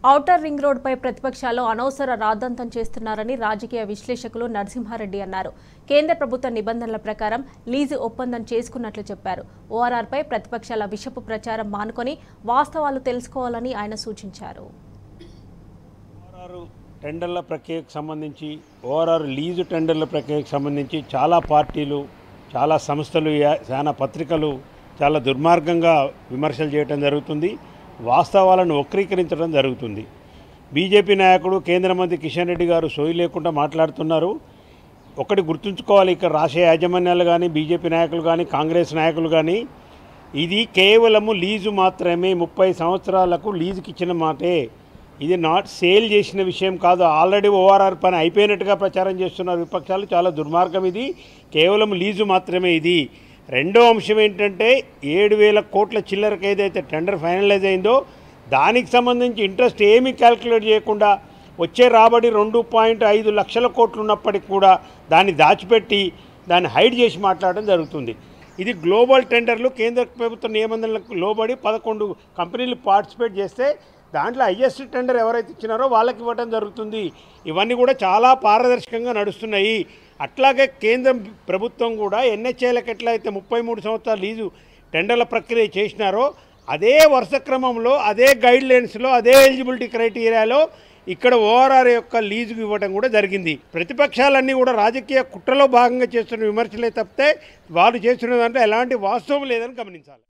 outer ring రోడ్డుపై ప్రతిపక్షాలు అనవసర రాద్ధాంతం చేస్తున్నారని రాజకీయ విశ్లేషకులు నరసింహారెడ్డి అన్నారు కేంద్ర ప్రభుత్వ నిబంధనల ప్రకారం లీజు ఒప్పందం చేసుకున్నట్లు చెప్పారు ఓఆర్ఆర్పై ప్రతిపక్షాల విషపు ప్రచారం మానుకొని వాస్తవాలు తెలుసుకోవాలని ఆయన సూచించారు ఓఆర్ఆర్ టెండర్ల ప్రక్రియకు సంబంధించి ఓఆర్ఆర్ లీజు టెండర్ల ప్రక్రియకు సంబంధించి చాలా పార్టీలు చాలా సంస్థలు యా- చాలా పత్రికలు చాలా దుర్మార్గంగా విమర్శలు చేయడం జరుగుతుంది వాస్తవాలను వక్రీకరించడం జరుగుతుంది బీజేపీ నాయకుడు కేంద్ర మంత్రి కిషన్ రెడ్డి గారు సోయి లేకుండా మాట్లాడుతున్నారు ఒకటి గుర్తుంచుకోవాలి ఇక్కడ రాష్ట్ర యాజమాన్యాలు కానీ బీజేపీ నాయకులు కానీ కాంగ్రెస్ నాయకులు కానీ ఇది కేవలము లీజు మాత్రమే ముప్పై సంవత్సరాలకు లీజుకి ఇచ్చిన మాటే ఇది నాట్ సేల్ చేసిన విషయం కాదు ఆల్రెడీ ఓఆర్ఆర్ పని అయిపోయినట్టుగా ప్రచారం చేస్తున్నారు విపక్షాలు చాలా దుర్మార్గం ఇది కేవలం లీజు మాత్రమే ఇది రెండో అంశం ఏంటంటే ఏడు వేల కోట్ల చిల్లరకు ఏదైతే టెండర్ ఫైనలైజ్ అయిందో దానికి సంబంధించి ఇంట్రెస్ట్ ఏమీ క్యాల్కులేట్ చేయకుండా వచ్చే రాబడి రెండు పాయింట్ ఐదు లక్షల కోట్లు ఉన్నప్పటికి కూడా దాన్ని దాచిపెట్టి దాన్ని హైడ్ చేసి మాట్లాడడం జరుగుతుంది ఇది గ్లోబల్ టెండర్లు కేంద్ర ప్రభుత్వ నిబంధనలకు లోబడి పదకొండు కంపెనీలు పార్టిసిపేట్ చేస్తే దాంట్లో హైయెస్ట్ టెండర్ ఎవరైతే ఇచ్చినారో వాళ్ళకి ఇవ్వడం జరుగుతుంది ఇవన్నీ కూడా చాలా పారదర్శకంగా నడుస్తున్నాయి అట్లాగే కేంద్ర ప్రభుత్వం కూడా ఎన్హెచ్ఏలకు ఎట్లయితే ముప్పై మూడు సంవత్సరాల లీజు టెండర్ల ప్రక్రియ చేసినారో అదే వరుస క్రమంలో అదే గైడ్ లైన్స్లో అదే ఎలిజిబిలిటీ క్రైటీరియాలో ఇక్కడ ఓఆర్ఆర్ యొక్క లీజుకు ఇవ్వడం కూడా జరిగింది ప్రతిపక్షాలన్నీ కూడా రాజకీయ కుట్రలో భాగంగా చేస్తున్న విమర్శలే తప్పితే వారు చేస్తున్న దాంట్లో ఎలాంటి వాస్తవం లేదని గమనించాలి